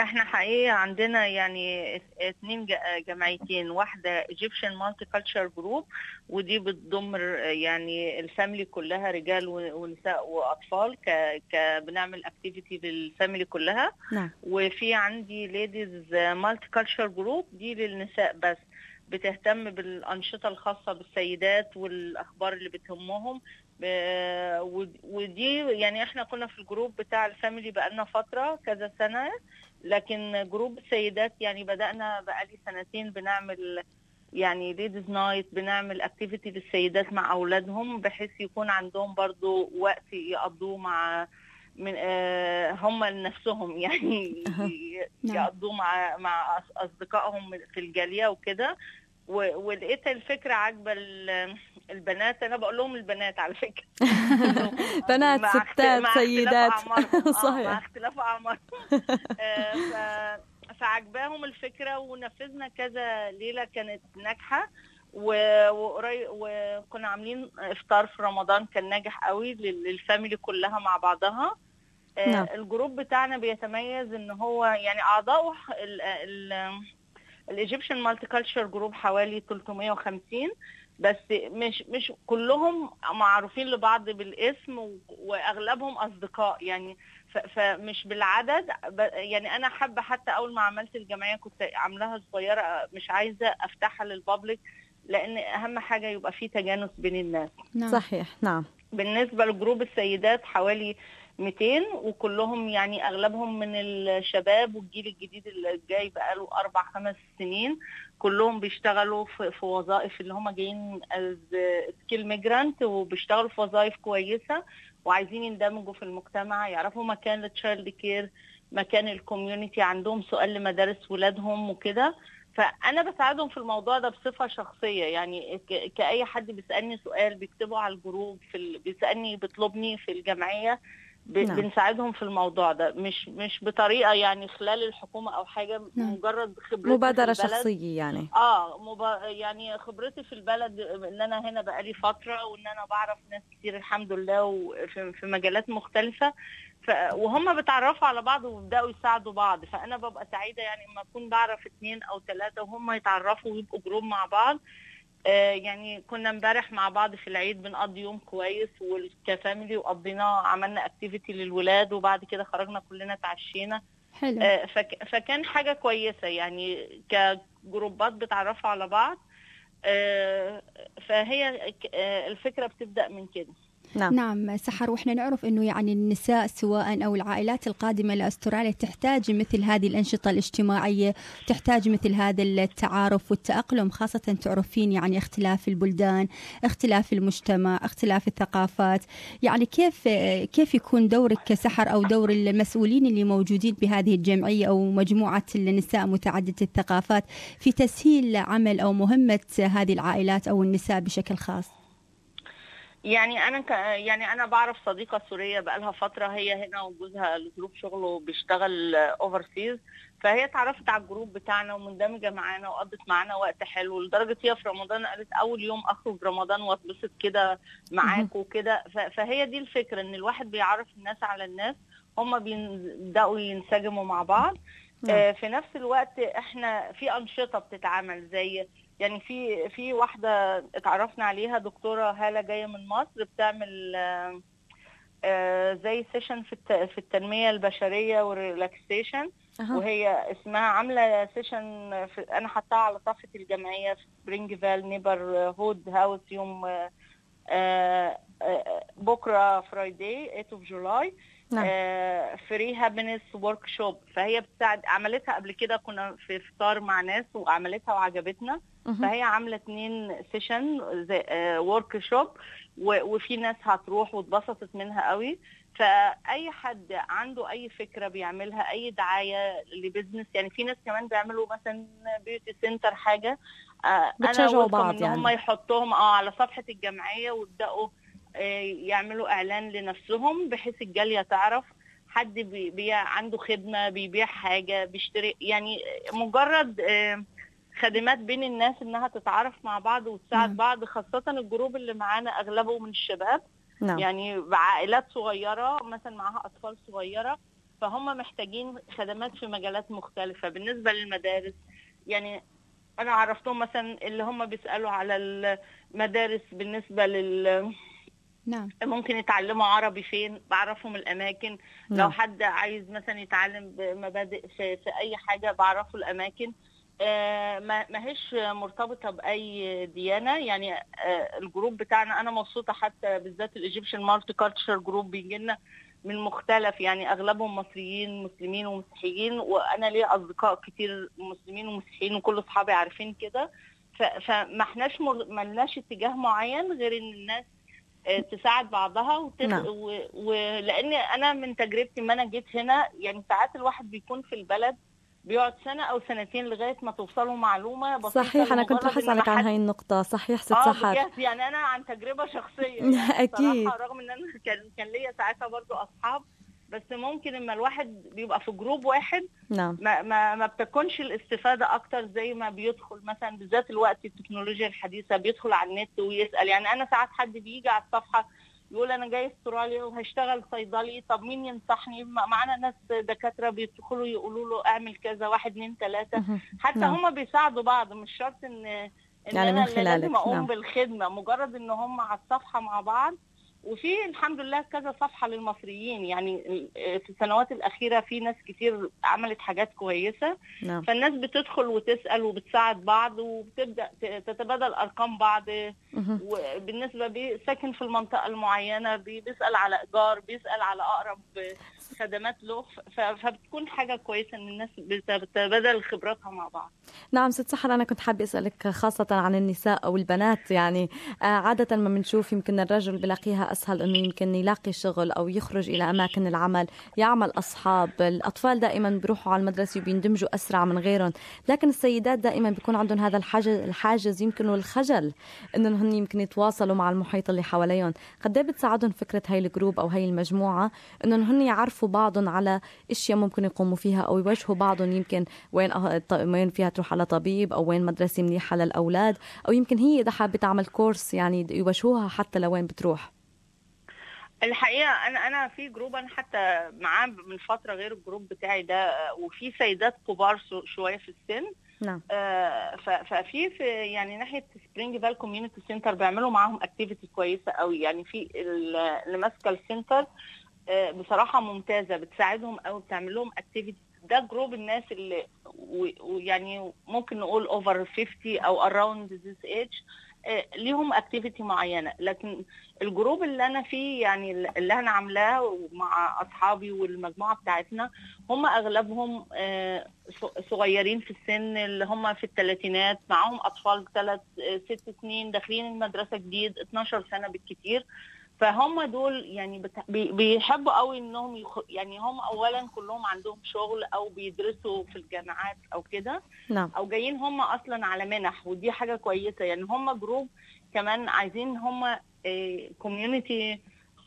احنا حقيقة عندنا يعني اتنين جمعيتين واحدة Egyptian Multicultural Group ودي بتضم يعني الفاميلي كلها رجال ونساء واطفال ك, ك بنعمل اكتيفيتي للفاميلي كلها نعم وفي عندي Ladies Multicultural Group دي للنساء بس بتهتم بالأنشطة الخاصة بالسيدات والأخبار اللي بتهمهم ودي يعني احنا كنا في الجروب بتاع الفاميلي بقالنا فترة كذا سنة لكن جروب السيدات يعني بدأنا بقالي سنتين بنعمل يعني ليديز نايت بنعمل اكتيفيتي للسيدات مع اولادهم بحيث يكون عندهم برضو وقت يقضوه مع من آه هم لنفسهم يعني يقضوا مع مع اصدقائهم في الجاليه وكده ولقيت الفكره عاجبه البنات انا بقول لهم البنات على فكره بنات ستات سيدات صحيح مع اختلاف اعمارهم فعجباهم الفكره ونفذنا كذا ليله كانت ناجحه وقريب وكنا عاملين افطار في رمضان كان ناجح قوي للفاميلي كلها مع بعضها نعم. الجروب بتاعنا بيتميز ان هو يعني اعضائه الايجيبشن مالتي كلتشر جروب حوالي 350 بس مش مش كلهم معروفين لبعض بالاسم واغلبهم اصدقاء يعني فمش بالعدد يعني انا حابه حتى اول ما عملت الجمعيه كنت عاملاها صغيره مش عايزه افتحها للبابليك لان اهم حاجه يبقى في تجانس بين الناس نعم. صحيح نعم بالنسبه لجروب السيدات حوالي 200 وكلهم يعني اغلبهم من الشباب والجيل الجديد اللي جاي بقاله اربع خمس سنين كلهم بيشتغلوا في, في وظائف اللي هم جايين از سكيل ميجرانت وبيشتغلوا في وظائف كويسه وعايزين يندمجوا في المجتمع يعرفوا مكان التشايلد كير مكان الكوميونتي عندهم سؤال لمدارس ولادهم وكده فانا بساعدهم في الموضوع ده بصفه شخصيه يعني كاي حد بيسالني سؤال بيكتبه على الجروب في ال... بيسالني بيطلبني في الجمعيه ب... نعم. بنساعدهم في الموضوع ده مش مش بطريقه يعني خلال الحكومه او حاجه نعم. مجرد خبرتي مبادره شخصيه يعني اه مب... يعني خبرتي في البلد ان انا هنا بقالي فتره وان انا بعرف ناس كتير الحمد لله وفي في مجالات مختلفه ف... وهم بيتعرفوا على بعض وبيبداوا يساعدوا بعض فانا ببقى سعيده يعني اما اكون بعرف اثنين او ثلاثه وهم يتعرفوا ويبقوا جروب مع بعض يعني كنا امبارح مع بعض في العيد بنقضي يوم كويس وكفاميلي وقضينا عملنا اكتيفيتي للولاد وبعد كده خرجنا كلنا اتعشينا حلو فك فكان حاجه كويسه يعني كجروبات بتعرفوا على بعض فهي الفكره بتبدا من كده نعم. نعم سحر واحنا نعرف انه يعني النساء سواء او العائلات القادمه لاستراليا تحتاج مثل هذه الانشطه الاجتماعيه، تحتاج مثل هذا التعارف والتاقلم خاصه تعرفين يعني اختلاف البلدان، اختلاف المجتمع، اختلاف الثقافات، يعني كيف كيف يكون دورك كسحر او دور المسؤولين اللي موجودين بهذه الجمعيه او مجموعه النساء متعدده الثقافات في تسهيل عمل او مهمه هذه العائلات او النساء بشكل خاص؟ يعني انا ك... يعني انا بعرف صديقه سوريه بقالها فتره هي هنا وجوزها لظروف شغله بيشتغل اوفرسيز فهي اتعرفت على الجروب بتاعنا ومندمجه معانا وقضت معانا وقت حلو لدرجه هي في رمضان قالت اول يوم اخرج رمضان واتبسط كده معاك وكده ف... فهي دي الفكره ان الواحد بيعرف الناس على الناس هم بيبداوا ينسجموا مع بعض آه في نفس الوقت احنا في انشطه بتتعمل زي يعني في في واحده اتعرفنا عليها دكتوره هاله جايه من مصر بتعمل زي سيشن في في التنميه البشريه والريلاكسيشن وهي اسمها عامله سيشن انا حطاها على صفحه الجمعيه في سبرينج فال نيبر هود هاوس يوم بكره فرايداي 8 اوف جولاي فري هابينس ورك شوب فهي بتساعد عملتها قبل كده كنا في فطار مع ناس وعملتها وعجبتنا فهي عامله اتنين سيشن ورك شوب وفي ناس هتروح واتبسطت منها قوي فاي حد عنده اي فكره بيعملها اي دعايه لبزنس يعني في ناس كمان بيعملوا مثلا بيوتي سنتر حاجه بتشجعوا بعض ان هم يحطوهم اه على صفحه الجمعيه ويبداوا يعملوا اعلان لنفسهم بحيث الجاليه تعرف حد بيبيع عنده خدمه بيبيع حاجه بيشتري يعني مجرد خدمات بين الناس انها تتعرف مع بعض وتساعد نعم. بعض خاصه الجروب اللي معانا اغلبه من الشباب نعم. يعني بعائلات صغيره مثلا معاها اطفال صغيره فهم محتاجين خدمات في مجالات مختلفه بالنسبه للمدارس يعني انا عرفتهم مثلا اللي هم بيسالوا على المدارس بالنسبه لل نعم ممكن يتعلموا عربي فين بعرفهم الاماكن لو نعم. حد عايز مثلا يتعلم بمبادئ في, في اي حاجه بعرفه الاماكن آه، ما ما هيش مرتبطه باي ديانه يعني آه، الجروب بتاعنا انا مبسوطه حتى بالذات الايجيبشن مالتي كالتشر جروب بيجي لنا من مختلف يعني اغلبهم مصريين مسلمين ومسيحيين وانا ليا اصدقاء كتير مسلمين ومسيحيين وكل اصحابي عارفين كده ف- فما احناش مر- ملناش اتجاه معين غير ان الناس آه، تساعد بعضها وتف... نعم. و... ولان انا من تجربتي ما انا جيت هنا يعني ساعات الواحد بيكون في البلد بيقعد سنه او سنتين لغايه ما توصله معلومه بسيطه صحيح انا كنت لمجرد رح إن اسالك عن حد- هاي النقطه صحيح ست اه سحر بجد يعني انا عن تجربه شخصيه يعني أكيد. بصراحة رغم ان انا كان كان ليا ساعتها برضو اصحاب بس ممكن اما الواحد بيبقى في جروب واحد نعم ما ما ما بتكونش الاستفاده اكتر زي ما بيدخل مثلا بالذات الوقت التكنولوجيا الحديثه بيدخل على النت ويسال يعني انا ساعات حد بيجي على الصفحه يقول انا جاي استراليا وهشتغل صيدلي طب مين ينصحني مع- معانا ناس دكاتره بيدخلوا يقولوا له اعمل كذا واحد اتنين ثلاثه مهم. حتى نعم. هم بيساعدوا بعض مش شرط ان ان يعني من انا اللي خلالك، لازم اقوم نعم. بالخدمه مجرد ان هم على الصفحه مع بعض وفي الحمد لله كذا صفحه للمصريين يعني في السنوات الاخيره في ناس كتير عملت حاجات كويسه نعم فالناس بتدخل وتسال وبتساعد بعض وبتبدا ت- تتبادل ارقام بعض مهم. وبالنسبه بي ساكن في المنطقه المعينه بي- بيسال على ايجار بيسال على اقرب خدمات له ف- فبتكون حاجه كويسه ان الناس بت- بتتبادل خبراتها مع بعض نعم ست سحر أنا كنت حابة أسألك خاصة عن النساء أو البنات يعني آه، عادة ما بنشوف يمكن الرجل بلاقيها أسهل أنه يمكن يلاقي شغل أو يخرج إلى أماكن العمل يعمل أصحاب الأطفال دائما بيروحوا على المدرسة وبيندمجوا أسرع من غيرهم لكن السيدات دائما بيكون عندهم هذا الحاجز, الحاجز يمكن والخجل أنهم هن يمكن يتواصلوا مع المحيط اللي حواليهم قد إيه بتساعدهم فكرة هاي الجروب أو هاي المجموعة أنهم هن يعرفوا بعضهم على اشياء ممكن يقوموا فيها او يوجهوا بعضهم يمكن وين أه- ط- وين فيها تروح على طبيب او وين مدرسه منيحه للاولاد او يمكن هي اذا حابه تعمل كورس يعني يوجهوها حتى لوين بتروح الحقيقه انا انا في جروب انا حتى معاه من فتره غير الجروب بتاعي ده وفي سيدات كبار شو- شويه في السن نعم آه، ف- ففي في يعني ناحيه سبرينج فال كوميونتي سنتر بيعملوا معاهم اكتيفيتي كويسه قوي يعني في ال- اللي ماسكه السنتر آه، بصراحه ممتازه بتساعدهم قوي بتعمل لهم اكتيفيتي ده جروب الناس اللي و- ويعني ممكن نقول اوفر 50 او اراوند ذيس ايج ليهم اكتيفيتي معينه لكن الجروب اللي انا فيه يعني اللي انا عاملاه مع اصحابي والمجموعه بتاعتنا هم اغلبهم آه، ص- صغيرين في السن اللي هم في الثلاثينات معاهم اطفال ثلاث ست سنين داخلين المدرسه جديد 12 سنه بالكتير فهم دول يعني بت... بي- بيحبوا قوي انهم يخ... يعني هم اولا كلهم عندهم شغل او بيدرسوا في الجامعات او كده نعم او جايين هم اصلا على منح ودي حاجه كويسه يعني هم جروب كمان عايزين هم كوميونتي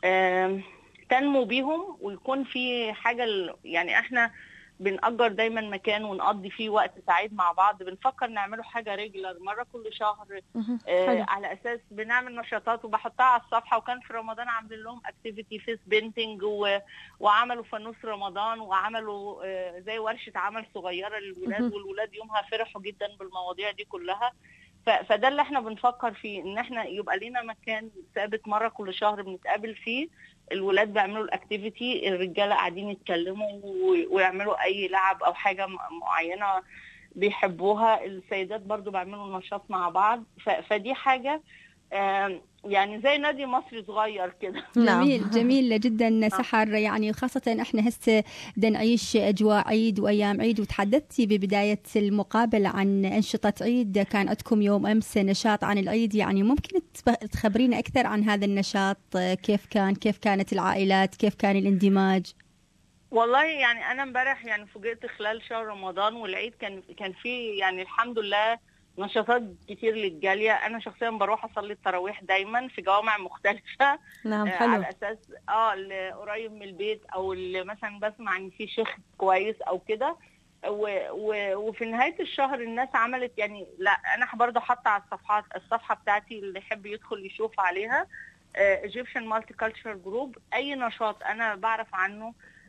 تنمو بيهم ويكون في حاجه ال- يعني احنا بنأجر دايما مكان ونقضي فيه وقت سعيد مع بعض بنفكر نعمله حاجه ريجولار مره كل شهر مهم. آه، حلو. على اساس بنعمل نشاطات وبحطها على الصفحه وكان في رمضان عاملين لهم اكتيفيتي فيس بينتنج و... وعملوا فانوس رمضان وعملوا آه، زي ورشه عمل صغيره للولاد مهم. والولاد يومها فرحوا جدا بالمواضيع دي كلها ف... فده اللي احنا بنفكر فيه ان احنا يبقى لنا مكان ثابت مره كل شهر بنتقابل فيه الولاد بيعملوا الاكتيفيتي الرجاله قاعدين يتكلموا و... ويعملوا اي لعب او حاجه م- معينه بيحبوها السيدات برضو بيعملوا نشاط مع بعض ف... فدي حاجه آم، يعني زي نادي مصري صغير كده نعم. جميل جميل جدا سحر يعني خاصة احنا هسه بدنا نعيش اجواء عيد وايام عيد وتحدثتي ببداية المقابلة عن انشطة عيد كان عندكم يوم امس نشاط عن العيد يعني ممكن تب- تخبرينا اكثر عن هذا النشاط كيف كان كيف كانت العائلات كيف كان الاندماج والله يعني انا امبارح يعني فوجئت خلال شهر رمضان والعيد كان كان في يعني الحمد لله نشاطات كتير للجاليه انا شخصيا بروح اصلي التراويح دايما في جوامع مختلفه نعم آه، حلو على اساس اه اللي قريب من البيت او اللي مثلا بسمع ان في شيخ كويس او كده و- و- وفي نهايه الشهر الناس عملت يعني لا انا برضه حاطه على الصفحات الصفحه بتاعتي اللي يحب يدخل يشوف عليها ايجيبشن مالتي كالتشر جروب اي نشاط انا بعرف عنه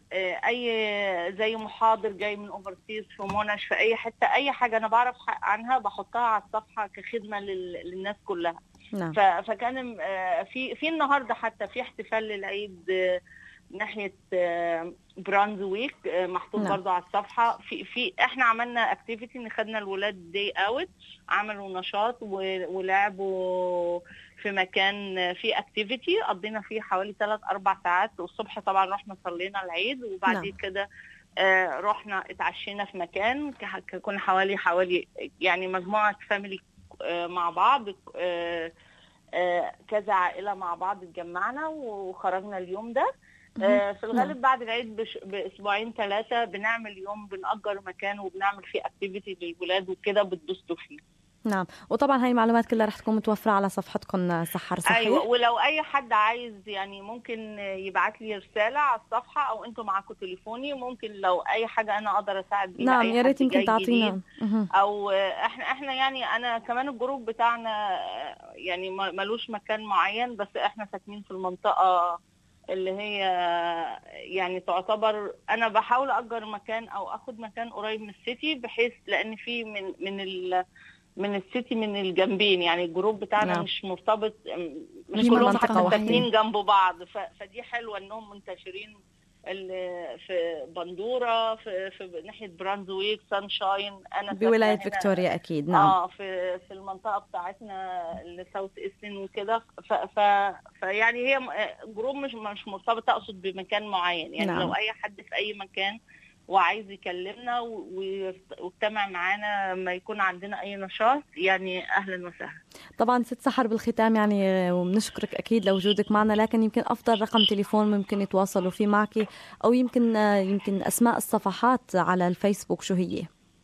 آه، اي زي محاضر جاي من اوفرسيز في منش في اي حته اي حاجه انا بعرف ح- عنها بحطها على الصفحه كخدمه لل- للناس كلها نعم ف- فكان آه، في في النهارده حتى في احتفال للعيد آه، ناحيه آه، برانز ويك آه، محطوط نعم. برضو على الصفحه في في احنا عملنا اكتيفيتي ان خدنا الولاد دي اوت عملوا نشاط و- ولعبوا في مكان فيه اكتيفيتي قضينا فيه حوالي 3 4 ساعات والصبح طبعا رحنا صلينا العيد وبعد نعم. كده آه، رحنا اتعشينا في مكان ك- ك- كنا حوالي حوالي يعني مجموعه فاميلي مع بعض آه، آه، كذا عائله مع بعض اتجمعنا وخرجنا اليوم ده آه، في الغالب بعد العيد بش- باسبوعين ثلاثه بنعمل يوم بنأجر مكان وبنعمل فيه اكتيفيتي للولاد وكده بتبسطوا فيه نعم وطبعا هاي المعلومات كلها رح تكون متوفرة على صفحتكم سحر صحيح ايوه ولو اي حد عايز يعني ممكن يبعت لي رساله على الصفحه او انتوا معاكم تليفوني ممكن لو اي حاجه انا اقدر اساعد بيها نعم أي يا ريت حد يمكن جاي تعطينا جديد. مهم. او احنا احنا يعني انا كمان الجروب بتاعنا يعني ما- ملوش مكان معين بس احنا ساكنين في المنطقه اللي هي يعني تعتبر انا بحاول اجر مكان او اخد مكان قريب من السيتي بحيث لان في من من ال من السيتي من الجنبين يعني الجروب بتاعنا نعم. مش مرتبط مش, مش من كلهم منطقة حتى واحدة. ساكنين جنب بعض ف- فدي حلوه انهم منتشرين ال- في بندوره في, في ناحيه برانزويك سانشاين انا ساكنة بولاية هنا- فيكتوريا أكيد نعم اه في في المنطقه بتاعتنا الساوث ايستن وكده ف ف فيعني هي م- جروب مش مش مرتبطه اقصد بمكان معين يعني نعم. لو اي حد في اي مكان وعايز يكلمنا و- ويست- ويجتمع معانا لما يكون عندنا اي نشاط يعني اهلا وسهلا طبعا ست سحر بالختام يعني وبنشكرك أكيد لوجودك معنا لكن يمكن أفضل رقم تليفون ممكن يتواصلوا فيه معك أو يمكن يمكن أسماء الصفحات على الفيسبوك شو هي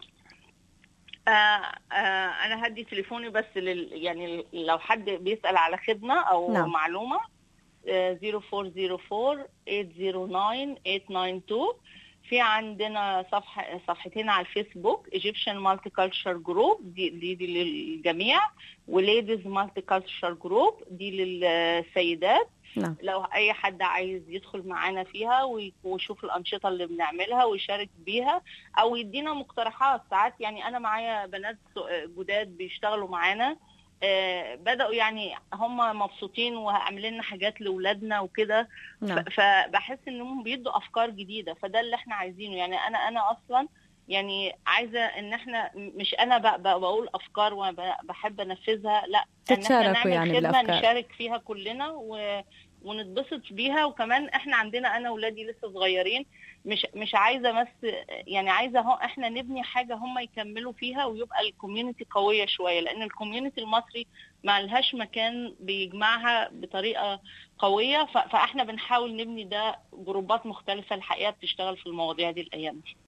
آه آه انا هدي تليفوني بس لل يعني لو حد بيسال على خدمه او نعم. نعم. معلومه آه 0404 809 892 في عندنا صفحه صفحتين على الفيسبوك Egyptian Multicultural Group دي دي, دي للجميع وليديز Multicultural Group دي للسيدات نعم لو اي حد عايز يدخل معانا فيها وي- ويشوف الانشطه اللي بنعملها ويشارك بيها او يدينا مقترحات ساعات يعني انا معايا بنات س- جداد بيشتغلوا معانا آه، بداوا يعني هم مبسوطين وعاملين لنا حاجات لاولادنا وكده ف- نعم فبحس انهم بيدوا افكار جديده فده اللي احنا عايزينه يعني انا انا اصلا يعني عايزه ان احنا مش انا ب- ب- بقول افكار وبحب انفذها لا إن إحنا تتشاركوا نعمل يعني خدمة بالأفكار. نشارك فيها كلنا و... ونتبسط بيها وكمان احنا عندنا انا ولادي لسه صغيرين مش مش عايزه بس يعني عايزه هو احنا نبني حاجه هم يكملوا فيها ويبقى الكوميونتي قويه شويه لان الكوميونتي المصري ما لهاش مكان بيجمعها بطريقه قويه ف... فاحنا بنحاول نبني ده جروبات مختلفه الحقيقه بتشتغل في المواضيع دي الايام دي